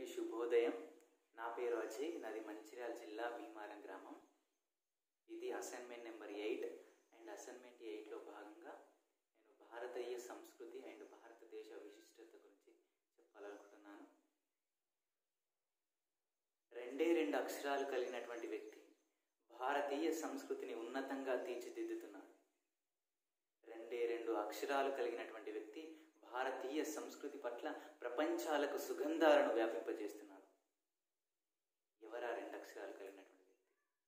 శుభోదయం నా పేరు అజయ్ నాది మంచిర్యాల జిల్లా భీమారం గ్రామం ఇది assignment number eight and assignment ఎయిట్లో భాగంగా నేను భారతీయ సంస్కృతి అండ్ భారతదేశ విశిష్టత గురించి చెప్పాలనుకుంటున్నాను రెండే రెండు అక్షరాలు కలిగినటువంటి వ్యక్తి భారతీయ సంస్కృతిని ఉన్నతంగా తీర్చిదిద్దుతున్నాడు రెండే రెండు అక్షరాలు కలిగినటువంటి వ్యక్తి భారతీయ సంస్కృతి పట్ల ప్రపంచాలకు సుగంధాలను వ్యాపింపజేస్తున్నాడు ఎవరా రెండు అక్షరాలు కలిగినటువంటి వ్యక్తి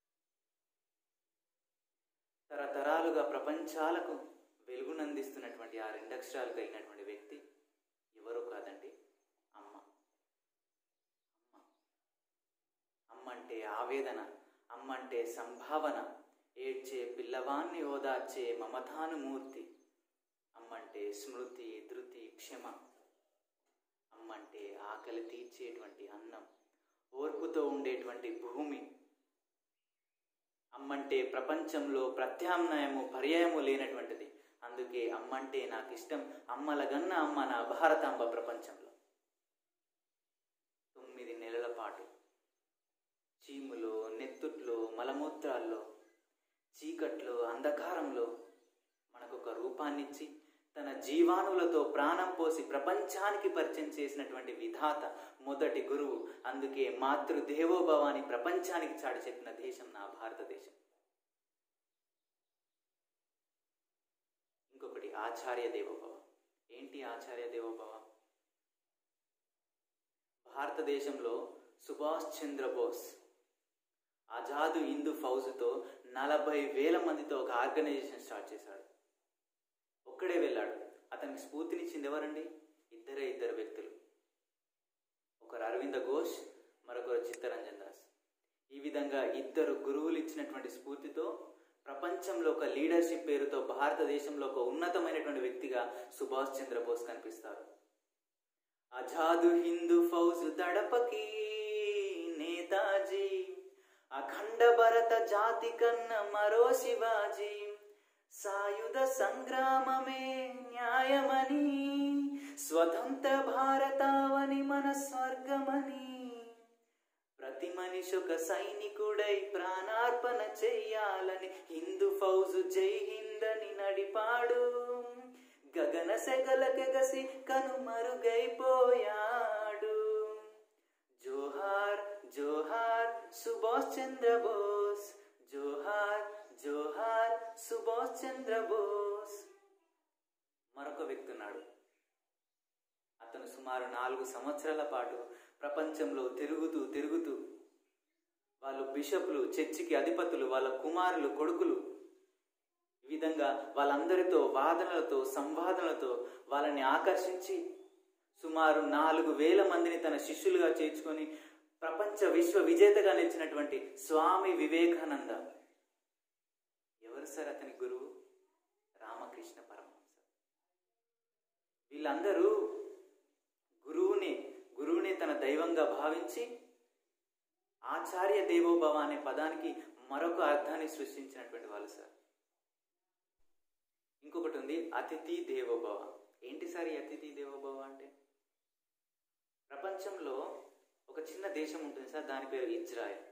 తరతరాలుగా ప్రపంచాలకు వెలుగునందిస్తున్నటువంటి ఆ రెండు అక్షరాలు కలిగినటువంటి వ్యక్తి ఎవరో కాదండి అమ్మ అమ్మ అమ్మ అంటే ఆవేదన అమ్మ అంటే సంభావన ఏడ్చే పిల్లవాన్ని ఓదార్చే మమతానుమూర్తి అమ్మంటే స్మృతి ధృతి క్షమ అమ్మంటే ఆకలి తీర్చేటువంటి అన్నం ఓర్పుతో ఉండేటువంటి భూమి అమ్మంటే ప్రపంచంలో ప్రత్యామ్నాయము పర్యాయము లేనటువంటిది అందుకే అమ్మంటే నాకు ఇష్టం అమ్మలగన్న అమ్మ నా భారతాంబ ప్రపంచంలో తొమ్మిది నెలల పాటు చీములో నెత్తుట్లో మలమూత్రాల్లో చీకట్లో అంధకారంలో మనకొక రూపాన్నిచ్చి తన జీవాణులతో ప్రాణం పోసి ప్రపంచానికి పరిచయం చేసినటువంటి విధాత మొదటి గురువు అందుకే మాతృదేవోభవాని ప్రపంచానికి చాటి చెప్పిన దేశం నా భారతదేశం ఇంకొకటి ఆచార్య దేవోభవ ఏంటి ఆచార్య దేవోభవ భారతదేశంలో సుభాష్ చంద్రబోస్ ఆజాదు హిందూ ఫౌజ్తో నలభై వేల మందితో ఒక ఆర్గనైజేషన్ స్టార్ట్ చేశాడు ఒక్కడే వెళ్ళాడు అతనికి స్ఫూర్తినిచ్చింది ఎవరండి ఇద్దరే ఇద్దరు వ్యక్తులు ఒకరు అరవింద ఘోష్ మరొకరు చిత్తరంజన్ దాస్ ఈ విధంగా ఇద్దరు గురువులు ఇచ్చినటువంటి స్ఫూర్తితో ప్రపంచంలో ఒక లీడర్షిప్ పేరుతో భారతదేశంలో ఒక ఉన్నతమైనటువంటి వ్యక్తిగా సుభాష్ చంద్రబోస్ కనిపిస్తారు ఆజాదు హిందూ ఫౌజ్ దడపకి నేతాజీ అఖండ భరత జాతి కన్న మరో శివాజీ సాయుధ సంగ్రామమే న్యాయమని స్వతంత్ర భారతావని మన స్వర్గమని ప్రతి మనిషి ఒక సైనికుడై ప్రాణార్పణ చెయ్యాలని హిందూ ఫౌజు జై హిందని నడిపాడు గగన సెగలకెగసి కనుమరుగైపోయాడు జోహార్ జోహార్ సుభాష్ చంద్ర బోస్ జోహార్ జోహార్ సుభాష్ చంద్ర బోస్ మరొక వ్యక్తి ఉన్నాడు అతను సుమారు నాలుగు సంవత్సరాల పాటు ప్రపంచంలో తిరుగుతూ తిరుగుతూ వాళ్ళు బిషప్లు చర్చికి అధిపతులు వాళ్ళ కుమారులు కొడుకులు ఈ విధంగా వాళ్ళందరితో వాదనలతో సంవాదనలతో వాళ్ళని ఆకర్షించి సుమారు నాలుగు వేల మందిని తన శిష్యులుగా చేర్చుకొని ప్రపంచ విశ్వ విజేతగా నిలిచినటువంటి స్వామి వివేకానంద ఎవరు సార్ అతని గురువు రామకృష్ణ పరమహంస వీళ్ళందరూ గురువుని గురువుని తన దైవంగా భావించి ఆచార్య దేవోభవ అనే పదానికి మరొక అర్థాన్ని సృష్టించినటువంటి వాళ్ళు సార్ ఇంకొకటి ఉంది అతిథి దేవోభవ ఏంటి సార్ ఈ అతిథి దేవోభవ అంటే ప్రపంచంలో ఒక చిన్న దేశం ఉంటుంది సార్ దాని పేరు ఇజ్రాయెల్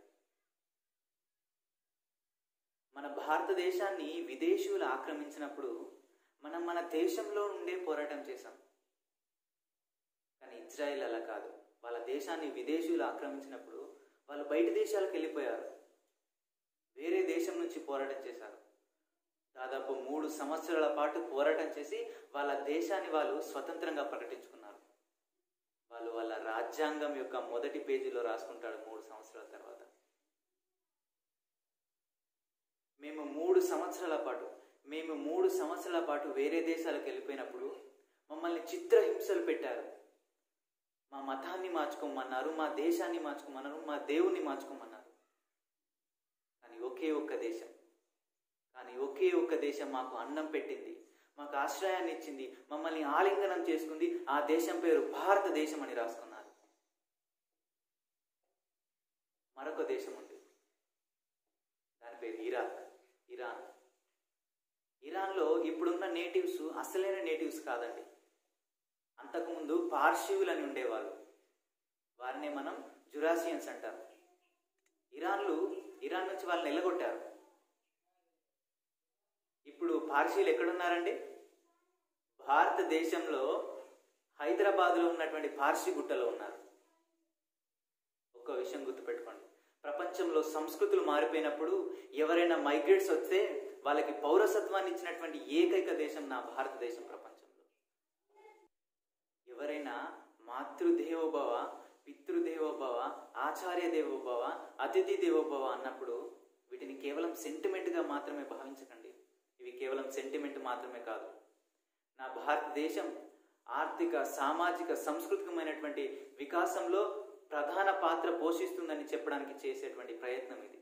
మన భారతదేశాన్ని విదేశీయులు ఆక్రమించినప్పుడు మనం మన దేశంలో ఉండే పోరాటం చేశాం కానీ ఇజ్రాయెల్ అలా కాదు వాళ్ళ దేశాన్ని విదేశీయులు ఆక్రమించినప్పుడు వాళ్ళు బయట దేశాలకు వెళ్ళిపోయారు వేరే దేశం నుంచి పోరాటం చేశారు దాదాపు మూడు సంవత్సరాల పాటు పోరాటం చేసి వాళ్ళ దేశాన్ని వాళ్ళు స్వతంత్రంగా ప్రకటించుకున్నారు వాళ్ళు వాళ్ళ రాజ్యాంగం యొక్క మొదటి పేజీలో రాసుకుంటాడు మూడు సంవత్సరాల తర్వాత మేము మూడు సంవత్సరాల పాటు మేము మూడు సంవత్సరాల పాటు వేరే దేశాలకు వెళ్ళిపోయినప్పుడు మమ్మల్ని చిత్రహింసలు పెట్టారు మా మతాన్ని మార్చుకోమన్నారు మా దేశాన్ని మార్చుకోమన్నారు మా దేవుణ్ణి మార్చుకోమన్నారు కానీ ఒకే ఒక్క దేశం కానీ ఒకే ఒక్క దేశం మాకు అన్నం పెట్టింది మాకు ఆశ్రయాన్ని ఇచ్చింది మమ్మల్ని ఆలింగనం చేసుకుంది ఆ దేశం పేరు భారతదేశం అని రాసుకున్నారు మరొక దేశం ఉంది దాని పేరు ఇరాక్ ఇరాన్ ఇరాన్లో ఇప్పుడున్న నేటివ్స్ అసలైన నేటివ్స్ కాదండి అంతకుముందు పార్షియులు అని ఉండేవాళ్ళు వారిని దాన్నే మనం జురాసియన్స్ అంటారు ఇరాన్లు ఇరాన్ నుంచి వాళ్ళని ఎల్లగొట్టారు ఇప్పుడు పార్సీలు ఎక్కడున్నారండి భారతదేశంలో హైదరాబాద్లో ఉన్నటువంటి పార్సీ గుట్టలో ఉన్నారు ఒక్క విషయం గుర్తుపెట్టుకోండి ప్రపంచంలో సంస్కృతులు మారిపోయినప్పుడు ఎవరైనా మైగ్రేట్స్ వస్తే వాళ్ళకి పౌరసత్వాన్ని ఇచ్చినటువంటి ఏకైక దేశం నా భారతదేశం ప్రపంచంలో ఎవరైనా మాతృదేవోభవ పితృదేవోభవ ఆచార్య దేవోభవ అతిథి దేవోభవ అన్నప్పుడు వీటిని కేవలం సెంటిమెంట్గా మాత్రమే భావించకండి ఇవి కేవలం సెంటిమెంట్ మాత్రమే కాదు నా భారతదేశం ఆర్థిక సామాజిక సాంస్కృతికమైనటువంటి వికాసంలో ప్రధాన పాత్ర పోషిస్తుందని చెప్పడానికి చేసేటువంటి ప్రయత్నం ఇది